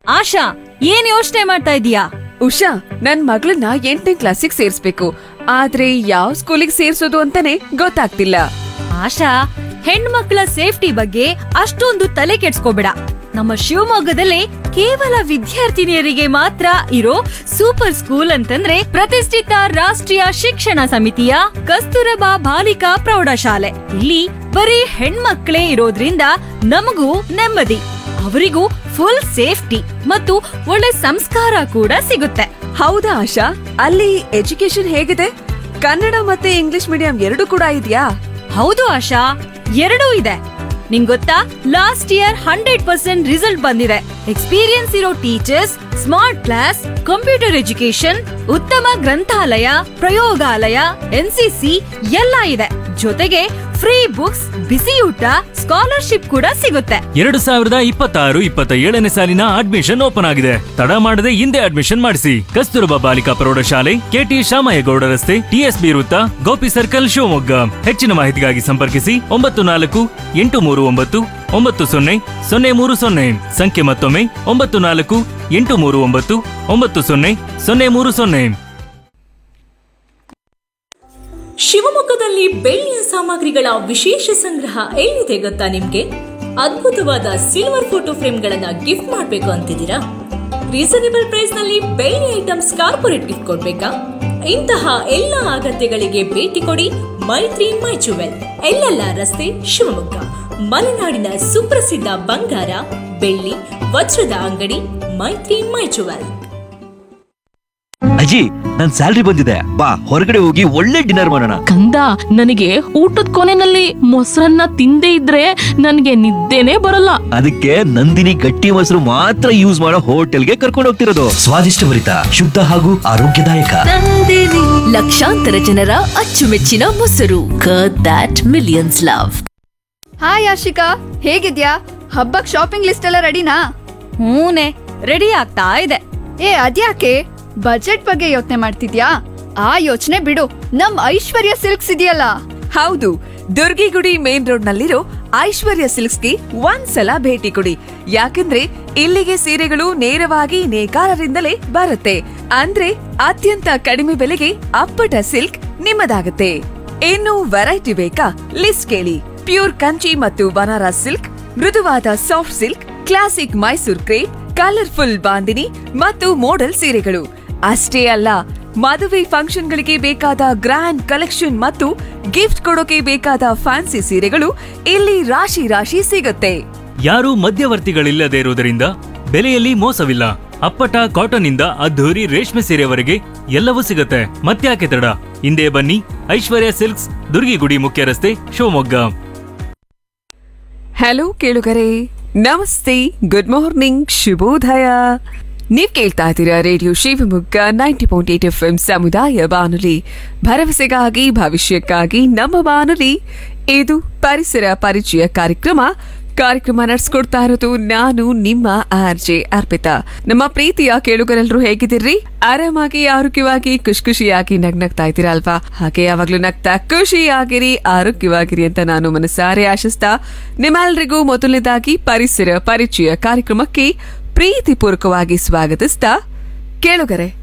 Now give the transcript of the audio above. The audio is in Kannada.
ಆಶಾ ಏನ್ ಯೋಚನೆ ಮಾಡ್ತಾ ಇದೀಯಾ ಉಷಾ ನನ್ ಮಗಳನ್ನ ಎಂಟನೇ ಕ್ಲಾಸಿಗೆ ಸೇರ್ಸ್ಬೇಕು ಆದ್ರೆ ಯಾವ ಸ್ಕೂಲಿಗೆ ಸೇರ್ಸೋದು ಅಂತಾನೆ ಗೊತ್ತಾಗ್ತಿಲ್ಲ ಆಶಾ ಹೆಣ್ಮಕ್ಳ ಸೇಫ್ಟಿ ಬಗ್ಗೆ ಅಷ್ಟೊಂದು ತಲೆ ಕೆಡ್ಸ್ಕೋಬೇಡ ನಮ್ಮ ಶಿವಮೊಗ್ಗದಲ್ಲಿ ಕೇವಲ ವಿದ್ಯಾರ್ಥಿನಿಯರಿಗೆ ಮಾತ್ರ ಇರೋ ಸೂಪರ್ ಸ್ಕೂಲ್ ಅಂತಂದ್ರೆ ಪ್ರತಿಷ್ಠಿತ ರಾಷ್ಟ್ರೀಯ ಶಿಕ್ಷಣ ಸಮಿತಿಯ ಕಸ್ತೂರಬಾ ಬಾಲಿಕಾ ಪ್ರೌಢಶಾಲೆ ಇಲ್ಲಿ ಬರೀ ಹೆಣ್ಮಕ್ಳೇ ಇರೋದ್ರಿಂದ ನಮಗೂ ನೆಮ್ಮದಿ ಅವರಿಗೂ ಫುಲ್ ಸೇಫ್ಟಿ ಮತ್ತು ಒಳ್ಳೆ ಸಂಸ್ಕಾರ ಕೂಡ ಸಿಗುತ್ತೆ ಹೌದಾ ಆಶಾ ಅಲ್ಲಿ ಎಜುಕೇಶನ್ ಹೇಗಿದೆ ಕನ್ನಡ ಮತ್ತೆ ಇಂಗ್ಲಿಷ್ ಮೀಡಿಯಂ ಎರಡು ಕೂಡ ಇದೆಯಾ ಹೌದು ಆಶಾ ಎರಡೂ ಇದೆ ನಿಂಗ್ ಗೊತ್ತಾ last year hundred percent result ಬಂದಿದೆ ಎಕ್ಸ್ಪೀರಿಯನ್ಸ್ ಇರೋ teachers smart class computer education ಉತ್ತಮ ಗ್ರಂಥಾಲಯ ಪ್ರಯೋಗಾಲಯ ಎನ್ಸಿಸಿ ಎಲ್ಲ ಇದೆ ಜೊತೆಗೆ ಫ್ರೀ ಬುಕ್ಸ್ ಬಿಸಿ ಊಟ ಸ್ಕಾಲರ್ಶಿಪ್ ಕೂಡ ಸಿಗುತ್ತೆ ಎರಡು ಸಾವಿರದ ಇಪ್ಪತ್ತಾರು ಇಪ್ಪತ್ತ ಏಳನೇ ಸಾಲಿನ ಅಡ್ಮಿಷನ್ ಓಪನ್ ಆಗಿದೆ ತಡ ಮಾಡದೆ ಹಿಂದೆ ಅಡ್ಮಿಷನ್ ಮಾಡಿಸಿ ಕಸ್ತೂರಬಾ ಬಾಲಿಕಾ ಪ್ರೌಢಶಾಲೆ ಕೆಟಿ ಶಾಮಯ್ಯಗೌಡ ರಸ್ತೆ ಟಿಎಸ್ಬಿ ವೃತ್ತ ಗೋಪಿ ಸರ್ಕಲ್ ಶಿವಮೊಗ್ಗ ಹೆಚ್ಚಿನ ಮಾಹಿತಿಗಾಗಿ ಸಂಪರ್ಕಿಸಿ ಒಂಬತ್ತು ನಾಲ್ಕು ಎಂಟು ಮೂರು ಒಂಬತ್ತು ಒಂಬತ್ತು ಸೊನ್ನೆ ಸೊನ್ನೆ ಮೂರು ಸೊನ್ನೆ ಸಂಖ್ಯೆ ಮತ್ತೊಮ್ಮೆ ಒಂಬತ್ತು ನಾಲ್ಕು ಎಂಟು ಮೂರು ಒಂಬತ್ತು ಒಂಬತ್ತು ಸೊನ್ನೆ ಸೊನ್ನೆ ಮೂರು ಸೊನ್ನೆ ಶಿವಮೊಗ್ಗದಲ್ಲಿ ಬೆಳ್ಳಿಯ ಸಾಮಗ್ರಿಗಳ ವಿಶೇಷ ಸಂಗ್ರಹ ಎಲ್ಲಿದೆ ಗೊತ್ತಾ ನಿಮ್ಗೆ ಅದ್ಭುತವಾದ ಸಿಲ್ವರ್ ಫೋಟೋ ಫ್ರೇಮ್ಗಳನ್ನ ಗಿಫ್ಟ್ ಮಾಡ್ಬೇಕು ಅಂತಿದ್ದೀರಾ ರೀಸನೇಬಲ್ ಪ್ರೈಸ್ ನಲ್ಲಿ ಬೆಳ್ಳಿ ಐಟಮ್ಸ್ ಕಾರ್ಪೊರೇಟ್ ಗಿಫ್ಟ್ ಕೊಡ್ಬೇಕಾ ಇಂತಹ ಎಲ್ಲ ಅಗತ್ಯಗಳಿಗೆ ಭೇಟಿ ಕೊಡಿ ಮೈತ್ರಿ ಮೈ ಜುವೆಲ್ ಎಲ್ಲೆಲ್ಲ ರಸ್ತೆ ಶಿವಮೊಗ್ಗ ಮಲೆನಾಡಿನ ಸುಪ್ರಸಿದ್ಧ ಬಂಗಾರ ಬೆಳ್ಳಿ ವಜ್ರದ ಅಂಗಡಿ ಮೈತ್ರಿ ಮೈ ಜುವೆಲ್ ಅಜ್ಜಿ ನನ್ ಸ್ಯಾಲ್ರಿ ಬಂದಿದೆ ಬಾ ಹೊರಗಡೆ ಹೋಗಿ ಒಳ್ಳೆ ಡಿನ್ನರ್ ಮಾಡೋಣ ಕಂದ ನನಗೆ ಊಟದ ಕೊನೆನಲ್ಲಿ ಮೊಸರನ್ನ ತಿಂದೇ ಇದ್ರೆ ನನಗೆ ನಿದ್ದೆನೇ ಬರಲ್ಲ ಅದಕ್ಕೆ ನಂದಿನಿ ಗಟ್ಟಿ ಮೊಸರು ಮಾತ್ರ ಯೂಸ್ ಮಾಡೋ ಹೋಟೆಲ್ಗೆ ಕರ್ಕೊಂಡು ಹೋಗ್ತಿರೋದು ಸ್ವಾದಿಷ್ಟಭರಿತ ಶುದ್ಧ ಹಾಗೂ ಆರೋಗ್ಯದಾಯಕ ಲಕ್ಷಾಂತರ ಜನರ ಅಚ್ಚುಮೆಚ್ಚಿನ ಮೊಸರು that millions love hi Ashika ಹೇಗಿದ್ಯಾ ಹಬ್ಬಕ್ ಶಾಪಿಂಗ್ ಲಿಸ್ಟ್ ಎಲ್ಲ ರೆಡಿನಾ ಹೂನೆ ರೆಡಿ ಆಗ್ತಾ ಇದೆ ಏ ಅದ್ಯಾಕೆ ಬಜೆಟ್ ಬಗ್ಗೆ ಯೋಚನೆ ಮಾಡ್ತಿದ್ಯಾ ಆ ಯೋಚನೆ ಬಿಡು ನಮ್ ಐಶ್ವರ್ಯ ಸಿಲ್ಕ್ಸ್ ಇದೆಯಲ್ಲ ಹೌದು ದುರ್ಗಿಗುಡಿ ಮೇನ್ ರೋಡ್ ನಲ್ಲಿರೋ ಐಶ್ವರ್ಯ ಸಿಲ್ಕ್ಸ್ಗೆ ಒಂದ್ಸಲ ಭೇಟಿ ಕೊಡಿ ಯಾಕಂದ್ರೆ ಇಲ್ಲಿಗೆ ಸೀರೆಗಳು ನೇರವಾಗಿ ನೇಕಾರರಿಂದಲೇ ಬರುತ್ತೆ ಅಂದ್ರೆ ಅತ್ಯಂತ ಕಡಿಮೆ ಬೆಲೆಗೆ ಅಪ್ಪಟ ಸಿಲ್ಕ್ ನಿಮ್ಮದಾಗುತ್ತೆ ಇನ್ನು ವೆರೈಟಿ ಬೇಕಾ ಲಿಸ್ಟ್ ಕೇಳಿ ಪ್ಯೂರ್ ಕಂಚಿ ಮತ್ತು ಬನಾರಸ್ ಸಿಲ್ಕ್ ಮೃದುವಾದ soft silk classic Mysore crepe colourful bandhani ಮತ್ತು ಮೋಡಲ್ ಸೀರೆಗಳು ಅಷ್ಟೇ ಅಲ್ಲ ಮದುವೆ ಫಂಕ್ಷನ್ಗಳಿಗೆ ಬೇಕಾದ ಗ್ರ್ಯಾಂಡ್ ಕಲೆಕ್ಷನ್ ಮತ್ತು ಗಿಫ್ಟ್ ಕೊಡೋಕೆ ಬೇಕಾದ ಫ್ಯಾನ್ಸಿ ಸೀರೆಗಳು ಇಲ್ಲಿ ರಾಶಿ ರಾಶಿ ಸಿಗುತ್ತೆ ಯಾರೂ ಮಧ್ಯವರ್ತಿಗಳಿಲ್ಲದೆ ಇರುವುದರಿಂದ ಬೆಲೆಯಲ್ಲಿ ಮೋಸವಿಲ್ಲ ಅಪ್ಪಟ ಕಾಟನ್ ಇಂದ ಅದ್ಧೂರಿ ರೇಷ್ಮೆ ಸೀರೆವರೆಗೆ ಎಲ್ಲವೂ ಸಿಗುತ್ತೆ ಮತ್ತ್ಯಾಕೆ ತಡ ಹಿಂದೆ ಬನ್ನಿ ಐಶ್ವರ್ಯ ಸಿಲ್ಕ್ಸ್ ದುರ್ಗಿಗುಡಿ ಮುಖ್ಯ ರಸ್ತೆ ಶಿವಮೊಗ್ಗ ಹಲೋ ಕೇಳುಗರೆ ನಮಸ್ತೆ ಗುಡ್ ಮಾರ್ನಿಂಗ್ ಶುಭೋದಯ ನೀವ್ ಕೇಳ್ತಾ ಇದ್ದೀರಾ radio Shivamogga ninety point eight F M ಸಮುದಾಯ ಬಾನುಲಿ ಭರವಸೆಗಾಗಿ ಭವಿಷ್ಯಕ್ಕಾಗಿ ನಮ್ಮ ಬಾನುಲಿ ಇದು ಪರಿಸರ ಪರಿಚಯ ಕಾರ್ಯಕ್ರಮ ಕಾರ್ಯಕ್ರಮ ನಡೆಸ್ಕೊಡ್ತಾ ಇರೋದು ನಾನು ನಿಮ್ಮ ಆರ್ ಜೆ ಅರ್ಪಿತಾ ನಮ್ಮ ಪ್ರೀತಿಯ ಕೇಳುಗರೆಲ್ಲರೂ ಹೇಗಿದ್ದೀರಿ ಆರಾಮಾಗಿ ಆರೋಗ್ಯವಾಗಿ ಖುಷಿ ಖುಷಿಯಾಗಿ ನಗ್ನಗ್ತಾ ಇದ್ದೀರಾ ಅಲ್ವಾ ಹಾಗೆ ಯಾವಾಗ್ಲೂ ನಗ್ತಾ ಖುಷಿಯಾಗಿರಿ ಆರೋಗ್ಯವಾಗಿರಿ ಅಂತ ನಾನು ಮನಸಾರೆ ಆಶಿಸ್ತಾ ನಿಮ್ಮೆಲ್ಲರಿಗೂ ಮೊದಲನೇದಾಗಿ ಪರಿಸರ ಪರಿಚಯ ಕಾರ್ಯಕ್ರಮಕ್ಕೆ ಪ್ರೀತಿಪೂರ್ವಕವಾಗಿ ಸ್ವಾಗತಿಸ್ತಾ ಕೇಳುಗರೆ